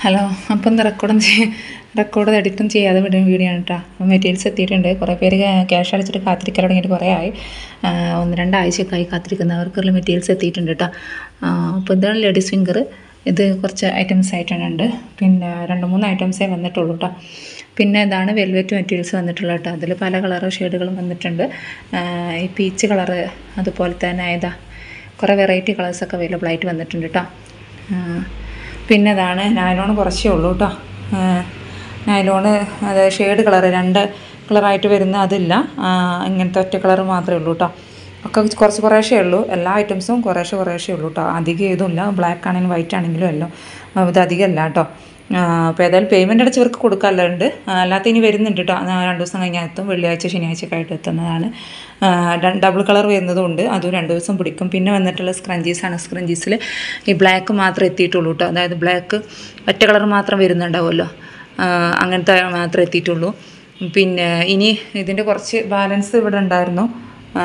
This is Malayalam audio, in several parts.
ഹലോ അപ്പം ഇന്ന് റെക്കോർഡും റെക്കോർഡ് എഡിറ്റും ചെയ്യാതെ വിടുന്ന വീഡിയോ ആണ് കേട്ടോ അപ്പോൾ മെറ്റീരിയൽസ് എത്തിയിട്ടുണ്ട് കുറേ പേര് ക്യാഷ് അടിച്ചിട്ട് കാത്തിരിക്കാൻ തുടങ്ങിയിട്ട് കുറേ ആയി ആ, ഒന്ന് രണ്ടാഴ്ചയൊക്കെ ആയി കാത്തിരിക്കുന്നവർക്കുള്ള മെറ്റീരിയൽസ് എത്തിയിട്ടുണ്ട് കേട്ടോ ആ, അപ്പോൾ ഇതാണ് ലേഡീസ് ഫിംഗർ ഇത് കുറച്ച് ഐറ്റംസ് ആയിട്ടാണ് ഉണ്ട് പിന്നെ രണ്ട് മൂന്ന് ഐറ്റംസേ വന്നിട്ടുള്ളൂ കേട്ടോ പിന്നെ ഇതാണ് വെൽവെറ്റ് മെറ്റീരിയൽസ് വന്നിട്ടുള്ളത് കേട്ടോ അതിൽ പല കളർ ഷെയ്ഡുകളും വന്നിട്ടുണ്ട് ആ, ഈ പീച്ച് കളറ് അതുപോലെ തന്നെ ഇതാ കുറേ വെറൈറ്റി കളേഴ്സൊക്കെ അവൈലബിൾ ആയിട്ട് വന്നിട്ടുണ്ട് കേട്ടോ ആ, പിന്നെ ഇതാണ് നൈലോൺ കുറച്ചേ ഉള്ളൂ കേട്ടോ നൈലോണ് അത് ഷെയ്ഡ് കളർ രണ്ട് കളറായിട്ട് വരുന്ന അതില്ല ആ, ഇങ്ങനത്തെ ഒറ്റ കളർ മാത്രമേ ഉള്ളൂ കേട്ടോ ഒക്കെ കുറച്ച് കുറേശ്ശേ ഉള്ളൂ എല്ലാ ഐറ്റംസും കുറേശ്ശെ കുറേശ്ശേ ഉള്ളൂ കേട്ടോ അധികം ഇതുമില്ല ബ്ലാക്ക് ആണെങ്കിലും വൈറ്റ് ആണെങ്കിലും എല്ലാം ആ, ഇത് അധികമല്ല കേട്ടോ അപ്പോൾ ഏതായാലും പേയ്മെൻ്റ് അടച്ചവർക്ക് കൊടുക്കാറുണ്ട് അല്ലാത്ത ഇനി വരുന്നുണ്ട് കേട്ടോ ആ, രണ്ട് ദിവസം കഴിഞ്ഞാൽ എത്തും വെള്ളിയാഴ്ച ശനിയാഴ്ച ഒക്കെ ആയിട്ട് എത്തുന്നതാണ് ഡബിൾ കളർ വരുന്നതും ഉണ്ട് അതും രണ്ട് ദിവസം പിടിക്കും പിന്നെ വന്നിട്ടുള്ള സ്ക്രഞ്ചീസാണ് സ്ക്രഞ്ചീസിൽ ഈ ബ്ലാക്ക് മാത്രമേ എത്തിയിട്ടുള്ളൂ കേട്ടോ അതായത് ബ്ലാക്ക് ഒറ്റ കളർ മാത്രം വരുന്നുണ്ടാവുമല്ലോ ആ, അങ്ങനത്തെ മാത്രമേ എത്തിയിട്ടുള്ളൂ പിന്നെ ഇനി ഇതിൻ്റെ കുറച്ച് ബാലൻസ് ഇവിടെ ഉണ്ടായിരുന്നു ആ,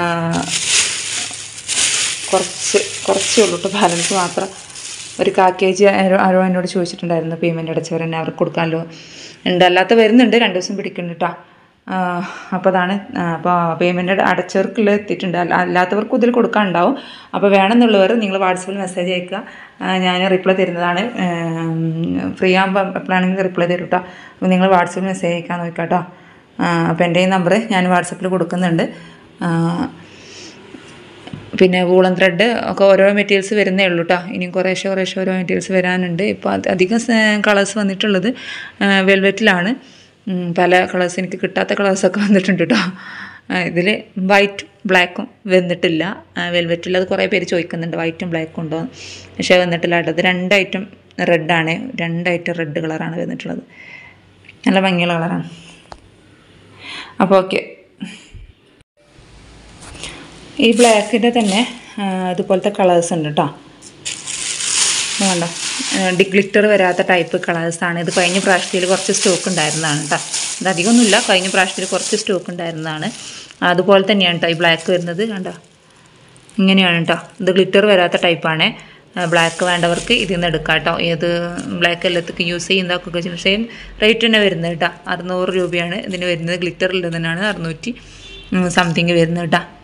കുറച്ച് കുറച്ചേ ഉള്ളൂ കേട്ടോ ബാലൻസ് മാത്രം ഒരു കാ കെ ജി ആരോ ആരോ എന്നോട് ചോദിച്ചിട്ടുണ്ടായിരുന്നു പേയ്മെൻറ്റ് അടച്ചവർ തന്നെ അവർക്ക് കൊടുക്കാമല്ലോ ഉണ്ട് അല്ലാത്ത വരുന്നുണ്ട് രണ്ട് ദിവസം പിടിക്കുന്നുണ്ട് കേട്ടോ അപ്പോൾ അതാണ് അപ്പോൾ പേയ്മെൻറ്റ് അടച്ചവർക്കുള്ള എത്തിയിട്ടുണ്ട് അല്ല അല്ലാത്തവർക്ക് ഇതിൽ കൊടുക്കാനുണ്ടാവും അപ്പോൾ വേണമെന്നുള്ളവർ നിങ്ങൾ വാട്സപ്പിൽ മെസ്സേജ് അയക്കുക ആ, ഞാൻ റിപ്ലൈ തരുന്നതാണ് ഫ്രീ ആകുമ്പോൾ എപ്പോഴാണെങ്കിൽ റിപ്ലൈ തരും കേട്ടോ അപ്പോൾ നിങ്ങൾ വാട്സപ്പിൽ മെസ്സേജ് അയക്കാൻ നോക്കാം കേട്ടോ അപ്പോൾ എൻ്റെ ഈ നമ്പർ ഞാൻ വാട്സപ്പിൽ കൊടുക്കുന്നുണ്ട് ആ, പിന്നെ വൂളൻ ത്രെഡ് ഒക്കെ ഓരോ മെറ്റീരിയൽസ് വരുന്നേ ഉള്ളൂ കേട്ടോ ഇനിയും കുറേശ്ശെ കുറേശ്ശെ ഓരോ മെറ്റീരിയൽസ് വരാനുണ്ട് ഇപ്പോൾ അത് അധികം കളേഴ്സ് വന്നിട്ടുള്ളത് വെൽവെറ്റിലാണ് പല കളേഴ്സ് എനിക്ക് കിട്ടാത്ത കളേഴ്സൊക്കെ വന്നിട്ടുണ്ട് കേട്ടോ ഇതിൽ വൈറ്റും ബ്ലാക്കും വന്നിട്ടില്ല വെൽവെറ്റിൽ അത് കുറേ പേര് ചോദിക്കുന്നുണ്ട് വൈറ്റും ബ്ലാക്കും ഉണ്ടോ പക്ഷേ വന്നിട്ടില്ല കേട്ടോ ഇത് രണ്ട് ഐറ്റം റെഡാണ് രണ്ട് ഐറ്റം റെഡ് കളറാണ് വന്നിട്ടുള്ളത് നല്ല ഭംഗിയുള്ള കളറാണ് അപ്പോൾ ഓക്കെ ഈ ബ്ലാക്കിൻ്റെ തന്നെ ആ, ഇതുപോലത്തെ കളേഴ്സ് ഉണ്ട് കേട്ടോ വേണ്ട ഗ്ലിറ്റർ വരാത്ത ടൈപ്പ് കളേഴ്സാണ് ഇത് കഴിഞ്ഞ പ്രാവശ്യത്തിൽ കുറച്ച് സ്റ്റോക്ക് ഉണ്ടായിരുന്നതാണ് കേട്ടോ ഇത് അധികമൊന്നുമില്ല കഴിഞ്ഞ പ്രാവശ്യത്തിൽ കുറച്ച് സ്റ്റോക്ക് ഉണ്ടായിരുന്നതാണ് അതുപോലെ തന്നെയാണ് കേട്ടോ ഈ ബ്ലാക്ക് വരുന്നത് കണ്ടോ ഇങ്ങനെയാണ് കേട്ടോ ഇത് ഗ്ലിറ്റർ വരാത്ത ടൈപ്പാണ് ബ്ലാക്ക് വേണ്ടവർക്ക് ഇതിൽ നിന്ന് എടുക്കാം കേട്ടോ ഏത് ബ്ലാക്ക് എല്ലാത്തേക്ക് യൂസ് ചെയ്യുന്നതൊക്കെ സെയിം റേറ്റ് തന്നെ വരുന്നത് കേട്ടോ അറുന്നൂറ് രൂപയാണ് ഇതിന് വരുന്നത് ഗ്ലിറ്ററിൽ തന്നെയാണ് അറുന്നൂറ്റി സംതിങ് വരുന്നത് കേട്ടോ